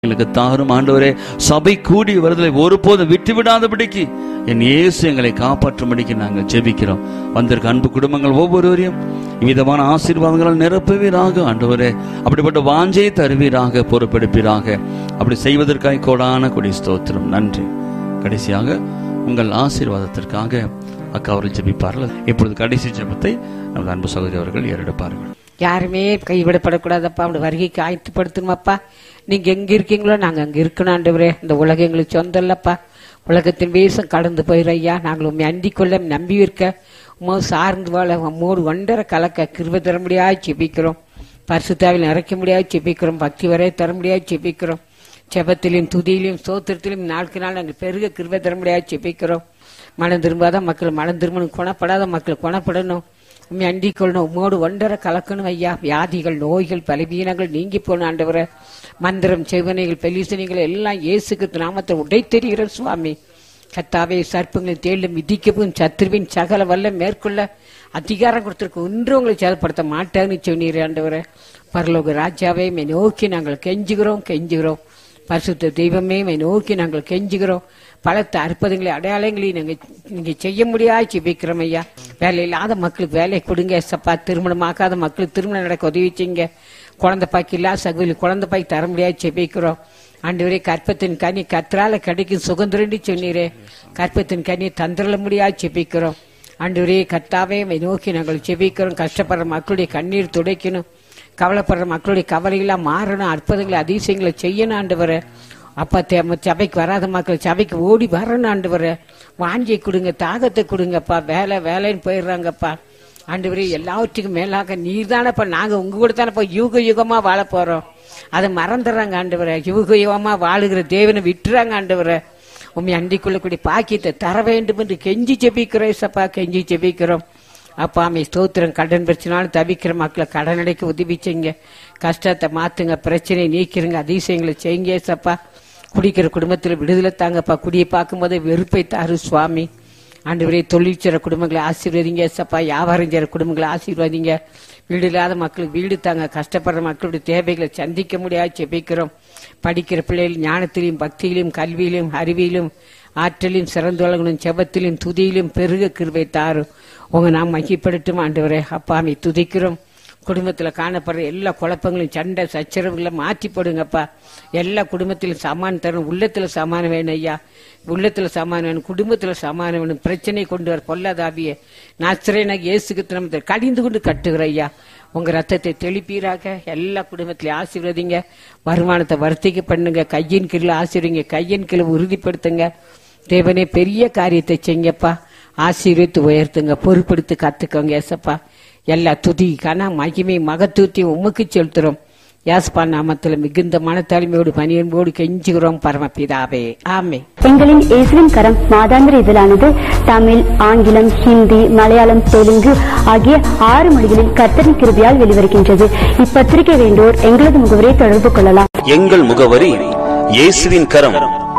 எங்களுக்கு தாரும் ஆண்டவரே சபை கூடி வருதலை ஒருபோதும் விட்டு விடாதபடிக்கு என் இயேசு எங்களை காப்பாற்றும்படிக்கு நாங்கள் ஜெபிக்கிறோம் வந்திருக்க அன்பு குடும்பங்கள் ஒவ்வொருவரையும் விதமான ஆசீர்வாதங்களால் நிரப்புவீராக ஆண்டவரே அப்படிப்பட்ட வாஞ்சையை தருவீராக பொறுப்பெடுப்பீராக அப்படி செய்வதற்காக கோடான கொடி ஸ்தோத்திரம் நன்றி கடைசியாக உங்கள் ஆசீர்வாதத்திற்காக அக்கா அவர்கள் ஜெபிப்பார்கள் இப்பொழுது கடைசி ஜெபத்தை நமது அன்பு சகோதரி அவர்கள் ஏறெடுப்பார்கள் யாருமே கைவிடப்படக்கூடாதப்பா அப்படி வருகைக்கு ஆயத்துப்படுத்தணுமாப்பா நீங்க எங்க இருக்கீங்களோ நாங்க அங்க இருக்கணும் ஆண்டவரே இந்த உலகம் எங்களுக்கு சொந்தம் இல்லப்பா உலகத்தின் வேஷம் கடந்து போயிரு ஐயா நாங்கள் உண்மை அண்டிக் கொள்ள நம்பி இருக்க உமா சார்ந்து வாழ உம்மோடு ஒன்றரை கலக்க கிருப தர முடியாது செபிக்கிறோம் பரிசுத்தாவில் நிறைக்க முடியாது செபிக்கிறோம் பக்தி வரை தர முடியாது செபிக்கிறோம் செபத்திலையும் துதியிலையும் சோத்திரத்திலும் நாளுக்கு நாள் நாங்கள் பெருக கிருபை தர முடியாது செபிக்கிறோம் மனம் திரும்பாத மக்கள் மனம் திரும்பணும் குணப்படாத மக்கள் குணப்படணும் உண்மை அண்டிக் கொள்ளணும் உம்மோடு ஒன்றரை கலக்கணும் ஐயா வியாதிகள் நோய்கள் பலவீனங்கள் நீங்கி போகணும் ஆண்டவரை மந்திரம் செவனைகள் பெலிசனைகள் எல்லாம் இயேசுக்கு நாமத்தை உடைத்தெறிகிற சுவாமி கத்தாவே சர்ப்பங்களை தேடும் மிதிக்கவும் சத்ருவின் சகல வல்ல மேற்கொள்ள அதிகாரம் கொடுத்திருக்கு ஒன்று உங்களை செயல்படுத்த மாட்டாங்கன்னு சொன்னீர் ஆண்டவரை பரலோக ராஜாவே மை நோக்கி நாங்கள் கெஞ்சுகிறோம் கெஞ்சுகிறோம் பரிசுத்த தெய்வமே மை நோக்கி நாங்கள் கெஞ்சுகிறோம் பலத்த அற்புதங்களை அடையாளங்களை நாங்கள் நீங்க செய்ய முடியாது ஜெபிக்கிறோம் ஐயா வேலை இல்லாத மக்களுக்கு வேலை கொடுங்க சப்பா திருமணமாக்காத மக்களுக்கு திருமணம் நடக்க உதவி செய்யுங்க குழந்தை பாக்கி இல்லா சகோதரி குழந்தை பாக்கி தர முடியாது ஜெபிக்கிறோம் ஆண்டவரே கற்பத்தின் கனி கத்ரால கிடைக்கும் சுதந்திரன்னு சொன்னீரே கற்பத்தின் கனி தந்திரல முடியாது ஜெபிக்கிறோம் ஆண்டவரே கர்த்தாவே மை நோக்கி நாங்கள் ஜெபிக்கிறோம் கஷ்டப்படுற மக்களுடைய கண்ணீர் துடைக்கணும் கவலைப்படுற மக்களுடைய கவலையெல்லாம் மாறணும் அற்புதங்களை அதிசயங்களை செய்யணும் ஆண்டவரை அப்பா தேம சபைக்கு வராத மக்கள் சபைக்கு ஓடி வரணும் ஆண்டவரை வாஞ்சியை கொடுங்க தாகத்தை கொடுங்கப்பா வேலை வேலைன்னு போயிடுறாங்கப்பா ஆண்டவரே எல்லாவற்றுக்கும் மேலாக நீர் தானப்பா நாங்க உங்க கூட தானப்பா யுக யுகமா வாழ போறோம் அதை மறந்துடுறாங்க ஆண்டவரை யுக யுகமா வாழுகிற தேவனை விட்டுறாங்க ஆண்டவரை உண்மை அண்டிக்குள்ளக்கூடிய பாக்கியத்தை தர வேண்டும் என்று கெஞ்சி ஜெபிக்கிறோம் சப்பா கெஞ்சி ஜெபிக்கிறோம் அப்பா அமை ஸ்தோத்திரம் கடன் பிரச்சனாலும் தவிக்கிற மக்களை கடன் அடைக்க உதவி செய்யுங்க கஷ்டத்தை மாத்துங்க பிரச்சனையை நீக்கிறங்க அதிசயங்களை செய்யுங்க சப்பா குடிக்கிற குடும்பத்தில் விடுதலை தாங்கப்பா குடியை பார்க்கும்போது வெறுப்பை தாரு சுவாமி ஆண்டவரே தொழில் செய்கிற குடும்பங்களை ஆசீர்வதிங்க சப்பா வியாபாரம் செய்கிற குடும்பங்களை ஆசீர்வதிங்க வீடு இல்லாத மக்களுக்கு வீடு தாங்க கஷ்டப்படுற மக்களுடைய தேவைகளை சந்திக்க முடியாது செபிக்கிறோம் படிக்கிற பிள்ளைகள் ஞானத்திலையும் பக்தியிலும் கல்வியிலும் அறிவியிலும் ஆற்றலையும் சிறந்து வழங்கணும் செபத்திலும் துதியிலும் பெருக கிருபை தாரும் உங்க நாம் மகிப்படுத்தும் ஆண்டவரே அப்பாமை துதிக்கிறோம் குடும்பத்துல காணப்படுற எல்லா குழப்பங்களையும் சண்டை சச்சரவுகளை மாற்றி போடுங்கப்பா எல்லா குடும்பத்திலும் சமான் தரணும் உள்ளத்துல சமானம் வேணும் ஐயா உள்ளத்துல சமானம் வேணும் குடும்பத்துல சமானம் வேணும் பிரச்சனை கொண்டு வர பொல்லாதாவிய நாச்சரேனா இயேசுக்கு நம்ம கடிந்து கொண்டு கட்டுகிற ஐயா உங்க ரத்தத்தை தெளிப்பீராக எல்லா குடும்பத்திலையும் ஆசீர்வதிங்க வருமானத்தை வர்த்திக்க பண்ணுங்க கையின் கீழே ஆசீர்வதிங்க கையின் கீழே உறுதிப்படுத்துங்க தேவனே பெரிய காரியத்தை செய்யுங்கப்பா ஆசீர்வித்து உயர்த்துங்க பொறுப்படுத்தி கத்துக்கோங்க ஏசப்பா எல்லா துதி கன மகிமை மகத்துவத்தையும் உமக்கு செலுத்துறோம் யாஸ்பா நாமத்துல மிகுந்த மனத்தாழ்மையோடு பணியன்போடு கெஞ்சுகிறோம் பரமபிதாவே ஆமே எங்களின் இயேசுவின் கரம் மாதாந்திர இதழானது தமிழ் ஆங்கிலம் ஹிந்தி மலையாளம் தெலுங்கு ஆகிய ஆறு மொழிகளில் கர்த்தரின் கிருபியால் வெளிவருகின்றது இப்பத்திரிகை வேண்டோர் எங்களது முகவரை தொடர்பு கொள்ளலாம் எங்கள் முகவரி இயேசுவின் கரம்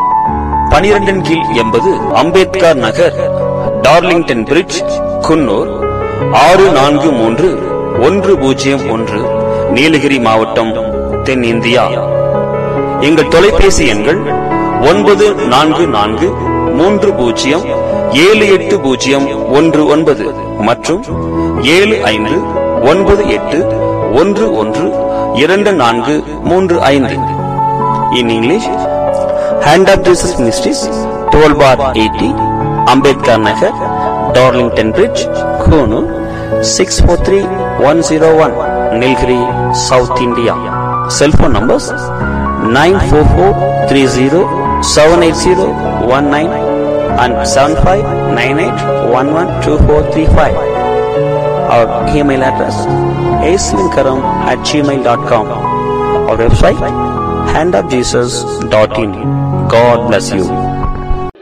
பனிரெண்டின் கீழ் எண்பது அம்பேத்கர் நகர் டார்லிங்டன் பிரிட்ஜ் குன்னூர் ஆறு நான்கு மூன்று ஒன்று பூஜ்ஜியம் ஒன்று நீலகிரி மாவட்டம் தென்னிந்தியா எங்கள் தொலைபேசி எண்கள் ஒன்பது நான்கு நான்கு மூன்று பூஜ்ஜியம் ஏழு எட்டு பூஜ்ஜியம் ஒன்று ஒன்பது மற்றும் ஏழு ஐந்து ஒன்பது எட்டு ஒன்று ஒன்று இரண்டு நான்கு மூன்று ஐந்து in English hand of Jesus ministries twelve bar eighty Ambedkar Nagar Darlington bridge Coonoor six four three one zero one Nilgiri south India cellphone numbers nine four four three zero seven eight zero one nine and seven five nine eight one one two four three five our email address asvinkaram at gmail.com our website handofjesus.in god bless you